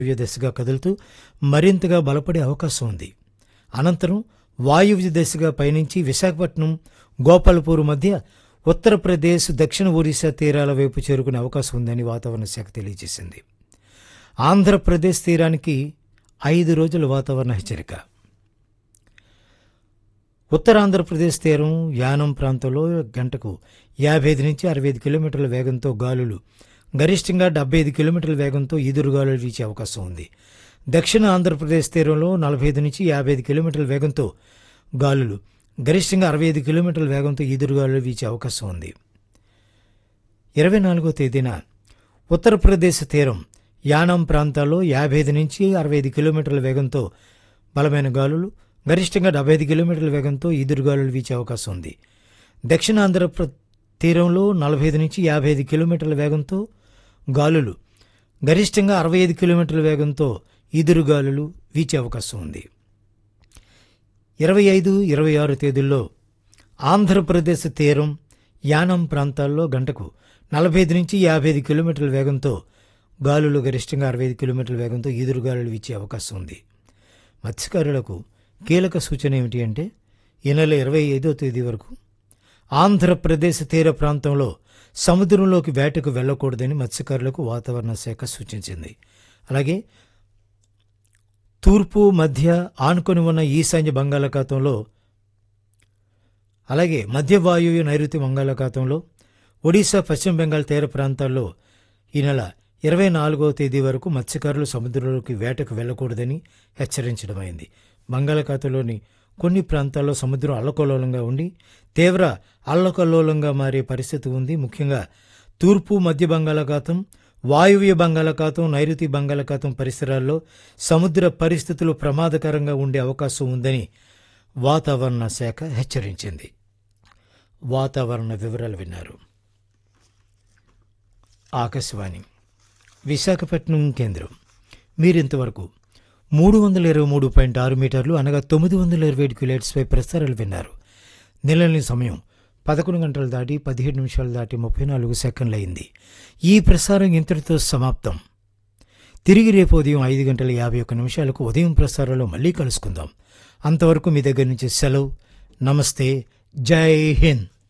వాయువ్య దిశగా కదులుతూ మరింతగా బలపడే అవకాశం ఉంది అనంతరం వాయువ్య దిశగా పయనించి విశాఖపట్నం గోపాలపూర్ మధ్య ఉత్తరప్రదేశ్ దక్షిణ ఒరిస్సా తీరాల వైపు చేరుకునే అవకాశం ఉందని వాతావరణ శాఖ తెలియజేసింది ఆంధ్రప్రదేశ్ తీరానికి ఐదు రోజుల వాతావరణ హెచ్చరిక ఉత్తరాంధ్రప్రదేశ్ తీరం యానం ప్రాంతంలో గంటకు యాభై ఐదు నుంచి అరవై ఐదు కిలోమీటర్ల వేగంతో గాలులు గరిష్టంగా డెబ్బై ఐదు కిలోమీటర్ల వేగంతో ఈదురుగాలులు వీచే అవకాశం ఉంది దక్షిణ ఆంధ్రప్రదేశ్ తీరంలో నలభై ఐదు నుంచి యాభై ఐదు కిలోమీటర్ల వేగంతో గాలులు గరిష్టంగా అరవై ఐదు కిలోమీటర్ల వేగంతో ఈదురుగాలులు వీచే అవకాశం ఉంది ఇరవై నాలుగో తేదీన ఉత్తరప్రదేశ్ తీరం యానాం ప్రాంతాల్లో యాభై ఐదు నుంచి అరవై ఐదు కిలోమీటర్ల వేగంతో బలమైన గాలులు గరిష్టంగా డెబ్బై ఐదు కిలోమీటర్ల వేగంతో ఈదురుగాలులు వీచే అవకాశం ఉంది దక్షిణాంధ్ర ప్ర తీరంలో నలభై ఐదు నుంచి యాభై ఐదు కిలోమీటర్ల వేగంతో గాలులు గరిష్టంగా అరవై ఐదు కిలోమీటర్ల వేగంతో ఈదురుగాలులు వీచే అవకాశం ఉంది ఇరవై ఐదు ఇరవై ఆరు తేదీల్లో ఆంధ్రప్రదేశ్ తీరం యానం ప్రాంతాల్లో గంటకు నలభై ఐదు నుంచి యాభై ఐదు కిలోమీటర్ల వేగంతో గాలులు గరిష్టంగా అరవై ఐదు కిలోమీటర్ల వేగంతో ఈదురుగాలులు వీచే అవకాశం ఉంది మత్స్యకారులకు కీలక సూచన ఏమిటి అంటే ఈ నెల ఇరవై ఐదో తేదీ వరకు ఆంధ్రప్రదేశ్ తీర ప్రాంతంలో సముద్రంలోకి వేటకు వెళ్ళకూడదని మత్స్యకారులకు వాతావరణ శాఖ సూచించింది అలాగే తూర్పు మధ్య ఆనుకొని ఉన్న ఈశాన్య బంగాళాఖాతంలో అలాగే మధ్య వాయువ్య నైరుతి బంగాళాఖాతంలో ఒడిశా పశ్చిమ బెంగాల్ తీర ప్రాంతాల్లో ఈ నెల ఇరవై నాలుగవ తేదీ వరకు మత్స్యకారులు సముద్రంలోకి వేటకు వెళ్ళకూడదని హెచ్చరించడమైంది బంగాళాఖాతంలోని కొన్ని ప్రాంతాల్లో సముద్రం అల్లకల్లోలంగా ఉండి తీవ్ర అల్లకల్లోలంగా మారే పరిస్థితి ఉంది ముఖ్యంగా తూర్పు మధ్య బంగాళాఖాతం వాయువ్య బంగాళాఖాతం నైరుతి బంగాళాఖాతం పరిసరాల్లో సముద్ర పరిస్థితులు ప్రమాదకరంగా ఉండే అవకాశం ఉందని వాతావరణ శాఖ హెచ్చరించింది వాతావరణ వివరాలు విన్నారు ఆకాశవాణి విశాఖపట్నం కేంద్రం మీరింతవరకు మూడు వందల ఇరవై మూడు పాయింట్ ఆరు మీటర్లు అనగా తొమ్మిది వందల ఇరవై ఏడు కిలోట్స్పై ప్రసారాలు విన్నారు నెలని సమయం పదకొండు గంటలు దాటి పదిహేడు నిమిషాలు దాటి ముప్పై నాలుగు సెకండ్లు అయింది ఈ ప్రసారం ఇంతటితో సమాప్తం తిరిగి రేపు ఉదయం ఐదు గంటల యాభై ఒక్క నిమిషాలకు ఉదయం ప్రసారంలో మళ్ళీ కలుసుకుందాం అంతవరకు మీ దగ్గర నుంచి సెలవు నమస్తే జై హింద్